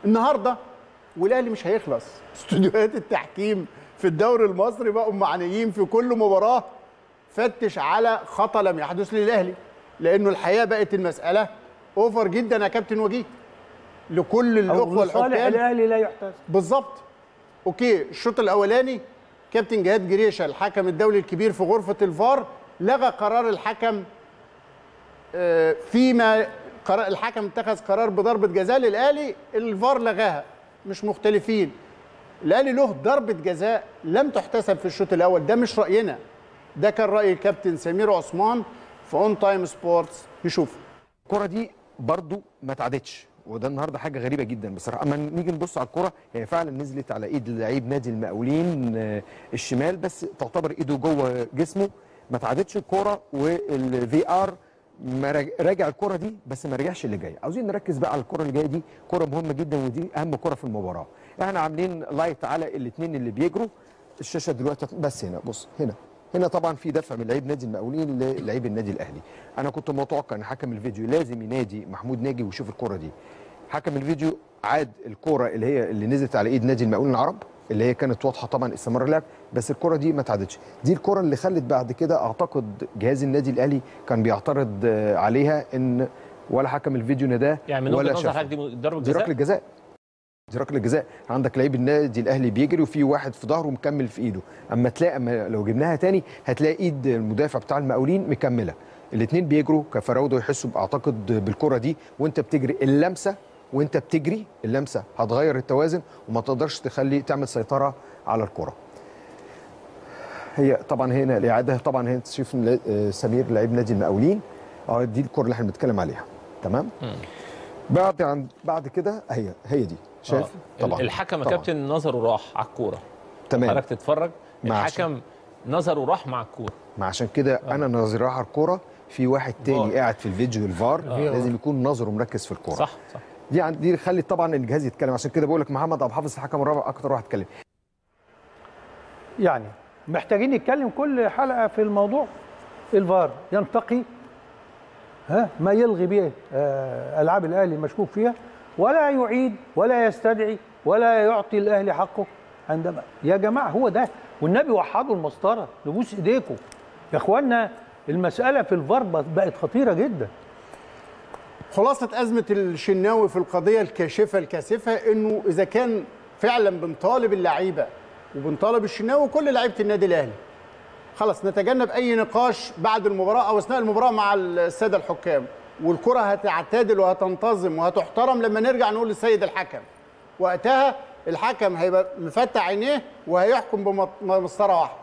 النهارده والاهلي مش هيخلص استوديوهات التحكيم في الدوري المصري بقوا معنيين في كل مباراه فتش على خطا لم يحدث للاهلي لانه الحقيقه بقت المساله اوفر جدا يا كابتن وجيه لكل الاخوه أو لصالح الحكام الاهلي لا يحتسب بالظبط اوكي الشوط الاولاني كابتن جهاد جريشه الحكم الدولي الكبير في غرفه الفار لغى قرار الحكم آه، فيما قرار الحكم اتخذ قرار بضربه جزاء للاهلي الفار لغاها مش مختلفين الاهلي له ضربه جزاء لم تحتسب في الشوط الاول ده مش راينا ده كان راي الكابتن سمير عثمان في اون تايم سبورتس نشوف الكره دي برضو ما اتعادتش وده النهارده حاجه غريبه جدا بصراحه اما نيجي نبص على الكره هي فعلا نزلت على ايد لعيب نادي المقاولين آه، الشمال بس تعتبر ايده جوه جسمه ما اتعادتش الكره والفي ار ما راج- راجع الكره دي بس ما رجعش اللي جاي عاوزين نركز بقى على الكره اللي جايه دي كره مهمه جدا ودي اهم كره في المباراه احنا عاملين لايت على الاثنين اللي بيجروا الشاشه دلوقتي بس هنا بص هنا هنا طبعا في دفع من لعيب نادي المقاولين للعيب النادي الاهلي انا كنت متوقع ان حكم الفيديو لازم ينادي محمود ناجي ويشوف الكره دي حكم الفيديو عاد الكره اللي هي اللي نزلت على ايد نادي المقاولين العرب اللي هي كانت واضحه طبعا استمر اللعب بس الكره دي ما اتعادتش دي الكره اللي خلت بعد كده اعتقد جهاز النادي الاهلي كان بيعترض آه، عليها ان ولا حكم الفيديو نداه يعني من ولا وجهه نظر شافه. حضرتك دي ضربه دي ركله جزاء جزاء دي ركله جزاء عندك لعيب النادي الاهلي بيجري وفي واحد في ظهره مكمل في ايده اما تلاقي اما لو جبناها تاني هتلاقي ايد المدافع بتاع المقاولين مكمله الاثنين بيجروا كفراوده يحسوا اعتقد بالكره دي وانت بتجري اللمسه وانت بتجري اللمسه هتغير التوازن وما تقدرش تخلي تعمل سيطره على الكره هي طبعا هنا الاعاده طبعا هنا تشوف آه، سمير لعيب نادي المقاولين اه دي الكره اللي احنا بنتكلم عليها تمام بعد عن بعد كده هي هي دي شايف آه. الحكم يا طبعاً. كابتن نظره راح على الكوره تمام حضرتك تتفرج مع الحكم نظره راح مع الكوره ما عشان كده انا ناظر راح على الكوره في واحد تاني فار. قاعد في الفيديو الفار آه. لازم يكون نظره مركز في الكوره صح صح دي عن- دي خلت طبعا الجهاز يتكلم عشان كده بقول لك محمد عبد الحافظ الحكم الرابع اكتر واحد اتكلم يعني محتاجين نتكلم كل حلقه في الموضوع الفار ينتقي ها ما يلغي به آه، العاب الاهلي المشكوك فيها ولا يعيد ولا يستدعي ولا يعطي الاهلي حقه عندما يا جماعه هو ده والنبي وحدوا المسطره نبوس ايديكم يا اخوانا المساله في الفار بقت خطيره جدا خلاصة أزمة الشناوي في القضية الكاشفة الكاسفة إنه إذا كان فعلا بنطالب اللعيبة وبنطالب الشناوي وكل لعيبة النادي الأهلي خلاص نتجنب أي نقاش بعد المباراة أو أثناء المباراة مع السادة الحكام والكرة هتعتدل وهتنتظم وهتحترم لما نرجع نقول للسيد الحكم وقتها الحكم هيبقى مفتح عينيه وهيحكم بمسطرة واحدة